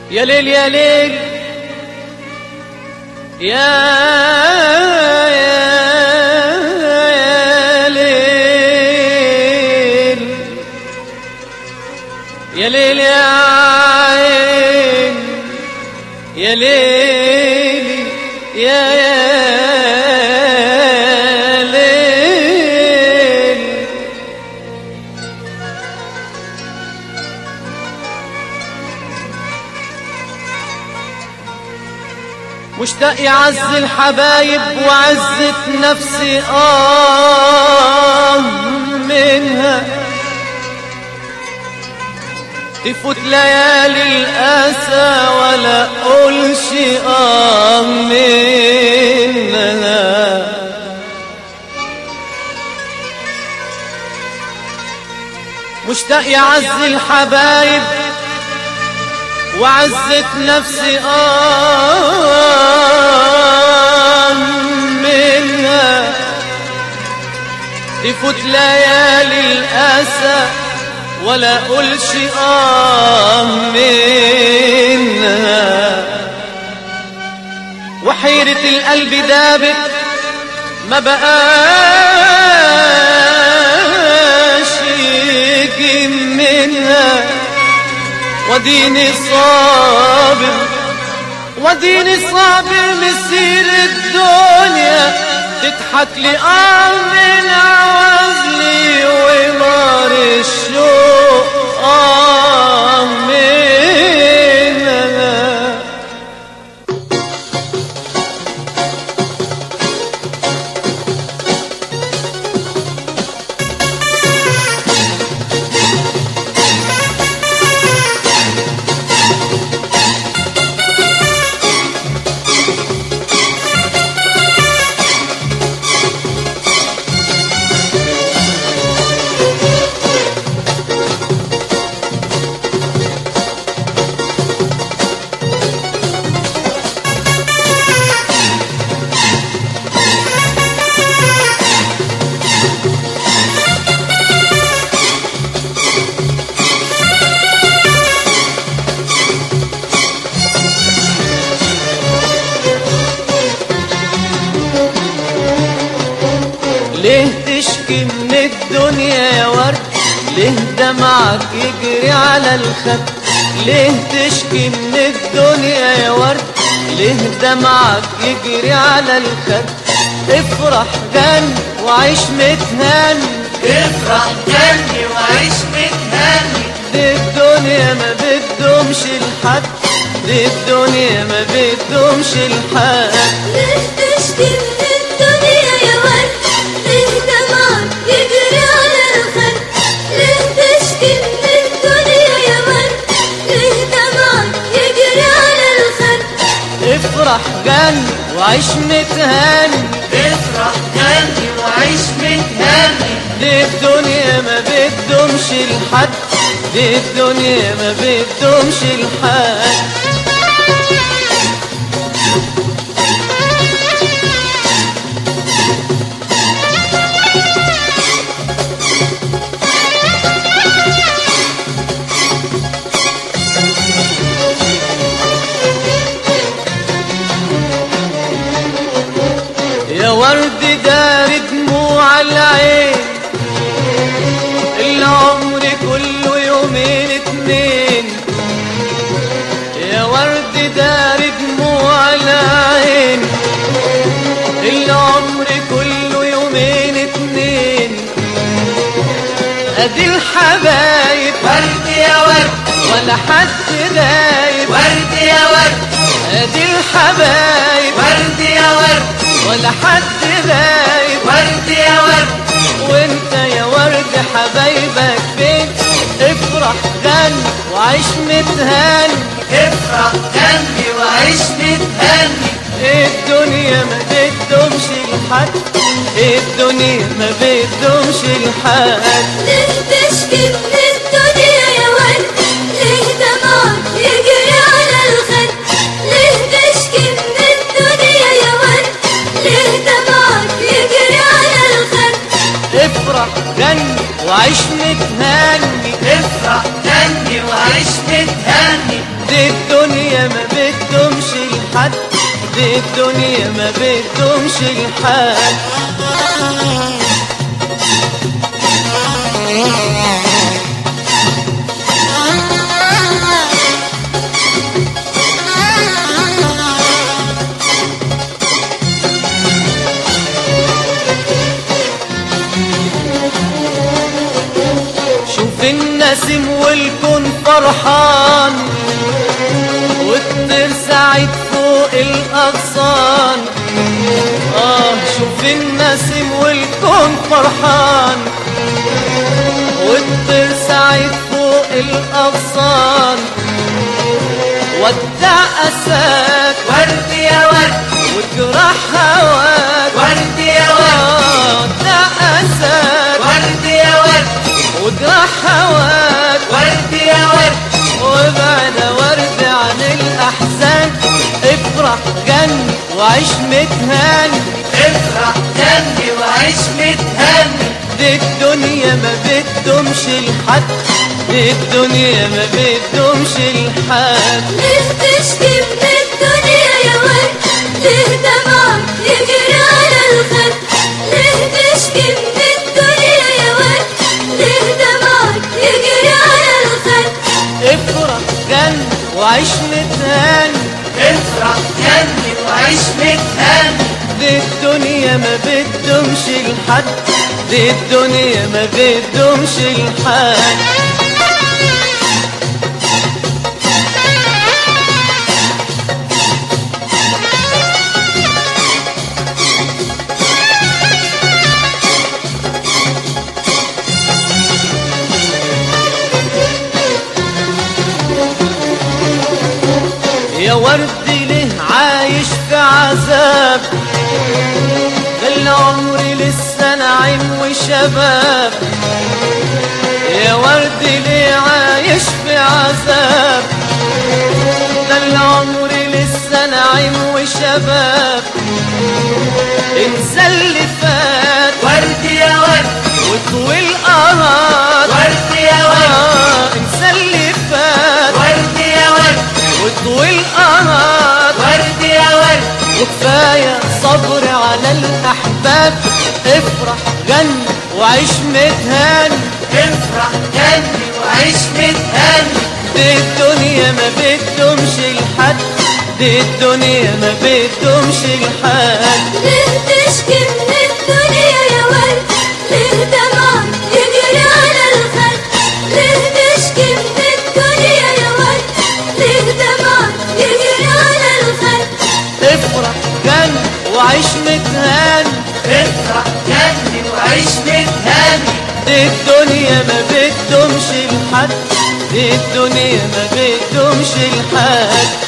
يا ليل يا ليل يا يا ليل يا ليل يا عين يا ليل يا يا ليل مشتاق يعز الحبايب وعزة نفسي آه منها تفوت ليالي الأسى ولا أقولش آه منها مشتاق يعز الحبايب وعزت نفسي آه منها تفوت ليالي الأسى ولا أقولش آه منها وحيرة القلب دابت ما بقاش يجي منها وديني صابر وديني صابر مسير الدنيا تضحك لي آه من عوزلي ونار الشوق آه منها ليه تشكي من الدنيا يا ورد ليه دمعك يجري على الخد ليه تشكي من الدنيا يا ورد ليه دمعك يجري على الخد افرح جن وعيش متهان افرح جنبي وعيش متهني دي الدنيا ما بتدومش لحد دي الدنيا ما بتدومش لحد ليه تشكي من الدنيا يا ورد ليه دمعك يجري على الخد ليه تشكي من الدنيا يا ورد ليه دمعك يجري على الخد افرح جن وعيش متهان افرح جنبي وعيش متهني دي الدنيا ما بتدومش لحد دي الدنيا ما بتدومش لحد يا ورد دار دموع العين العمر كله يومين اتنين يا ورد دار دموع العين العمر كله يومين اتنين ادي الحبايب ورد يا ورد ولا حد غايب ورد يا ورد ادي الحبايب ورد يا ورد ولا حد غايب ورد يا ورد وانت يا ورد حبايبك فين افرح غن وعيش متهان افرح جنبي وعيش متهني الدنيا ما بتدومش لحد الدنيا ما بتدومش لحد ليه تشكي من الدنيا يا ورد ليه دمعك يجري على الخد ليه تشكي من الدنيا يا ورد ليه دمعك يجري على الخد افرح غن وعيش متهاني افرح جنبي وعيش متهني دي الدنيا دي الدنيا ما بدهمش الحال شوف النسيم والكون فرحان والطير سعيد فوق الأغصان آه شوف النسيم والكون فرحان والطير سعيد فوق الأغصان ودع أساك ورد يا ورد وجرح هواك ورد يا ورد آه، ودع أساك ورد يا ورد وجرح هواك ورد يا ورد وابعد ورد عن الأحزان افرح جني وعيش متهاني افرح جنبي وعيش متهني دي الدنيا ما بدهمش الحد دي الدنيا ما بدهمش الحد ليه تشكي من الدنيا يا ورد ليه دمعك يجري على الخد ليه تشكي من الدنيا يا ورد ليه دمعك يجري على الخد افرح جني وعيش متهاني افرح جنبي وعيش متهني دي الدنيا ما بدهمش الحد دي الدنيا ما بدهمش الحد يا ورد ليه عايش في عذاب ده العمر لسه نعيم وشباب يا ورد ليه عايش في عذاب ده العمر لسه نعيم وشباب انسى اللي فات ورد يا ورد وطوي القرار ورد يا ورد آه انسى اللي فات ورد يا ورد وطوي القرار ورد يا ورد وكفاية صبر على الأحباب افرح جني وعيش متهاني افرح جنبي وعيش متهني دي الدنيا ما بدهمش الحد دي الدنيا ما بدهمش الحد ليه تشكي من الدنيا يا ورد ليه دمعك يجري على الخد ليه تشكي من الدنيا يا ورد ليه دمعك يجري على الخد افرح جني وعيش متهاني افرح جنبي وعيش متهني دي الدنيا ما بدهمش الحد دي الدنيا ما بدهمش الحد